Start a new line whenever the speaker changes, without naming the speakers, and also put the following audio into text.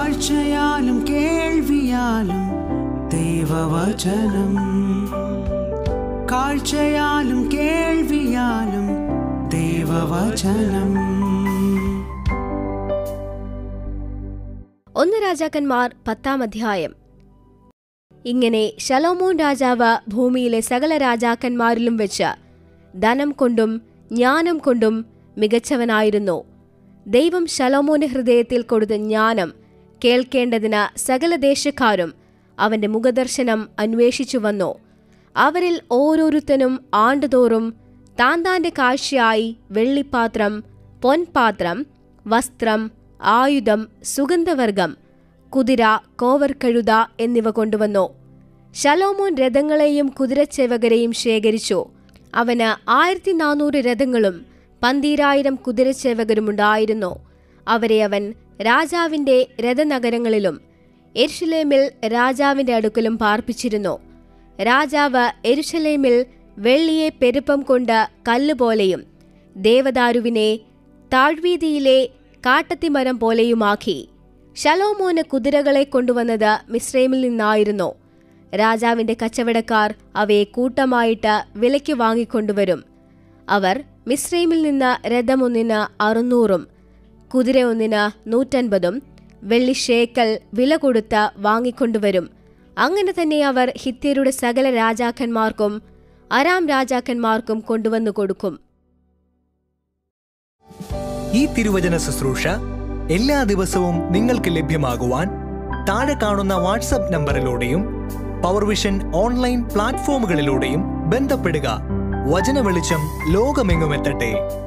കാഴ്ചയാലും കേൾവിയാലും ദൈവവചനം കാഴ്ചയാലും കേൾവിയാലും ദൈവവചനം
ഒന്ന് രാജാക്കന്മാർ പത്താം അധ്യായം ഇങ്ങനെ ശലോമോൻ രാജാവ് ഭൂമിയിലെ സകല രാജാക്കന്മാരിലും വെച്ച് ധനം കൊണ്ടും ജ്ഞാനം കൊണ്ടും മികച്ചവനായിരുന്നു ദൈവം ശലോമോന്റെ ഹൃദയത്തിൽ കൊടുത്ത ജ്ഞാനം കേൾക്കേണ്ടതിന് സകല ദേശക്കാരും അവന്റെ മുഖദർശനം അന്വേഷിച്ചു വന്നു അവരിൽ ഓരോരുത്തനും ആണ്ടുതോറും താൻ താന്റെ കാഴ്ചയായി വെള്ളിപ്പാത്രം പൊൻപാത്രം വസ്ത്രം ആയുധം സുഗന്ധവർഗം കുതിര കോവർക്കഴുത എന്നിവ കൊണ്ടുവന്നു ശലോമോൻ രഥങ്ങളെയും കുതിരച്ചേവകരെയും ശേഖരിച്ചു അവന് ആയിരത്തി നാനൂറ് രഥങ്ങളും പന്തീരായിരം കുതിരച്ചേവകരുമുണ്ടായിരുന്നു അവരെ അവൻ രാജാവിന്റെ രഥനഗരങ്ങളിലും എരുഷലേമിൽ രാജാവിന്റെ അടുക്കലും പാർപ്പിച്ചിരുന്നു രാജാവ് എരുഷലേമിൽ വെള്ളിയെ പെരുപ്പം കൊണ്ട് കല്ലുപോലെയും ദേവദാരുവിനെ താഴ്വീതിയിലെ കാട്ടത്തിമരം പോലെയുമാക്കി ശലോമോന് കുതിരകളെ കൊണ്ടുവന്നത് മിശ്രൈമിൽ നിന്നായിരുന്നു രാജാവിന്റെ കച്ചവടക്കാർ അവയെ കൂട്ടമായിട്ട് വിലയ്ക്ക് വാങ്ങിക്കൊണ്ടുവരും അവർ മിശ്രൈമിൽ നിന്ന് രഥമൊന്നിന് അറുന്നൂറും കുതിര ഒന്നിന് നൂറ്റൻപതും വെള്ളി ഷേക്കൽ വില കൊടുത്ത് വാങ്ങിക്കൊണ്ടുവരും അങ്ങനെ തന്നെ അവർ ഹിത്യരുടെ സകല രാജാക്കന്മാർക്കും അരാം രാജാക്കന്മാർക്കും കൊണ്ടുവന്നു കൊടുക്കും
ഈ തിരുവചന ശുശ്രൂഷ എല്ലാ ദിവസവും നിങ്ങൾക്ക് ലഭ്യമാകുവാൻ താഴെ കാണുന്ന വാട്സപ്പ് നമ്പറിലൂടെയും പവർവിഷൻ ഓൺലൈൻ പ്ലാറ്റ്ഫോമുകളിലൂടെയും ബന്ധപ്പെടുക വചന വെളിച്ചം ലോകമെങ്ങുമെത്തട്ടെ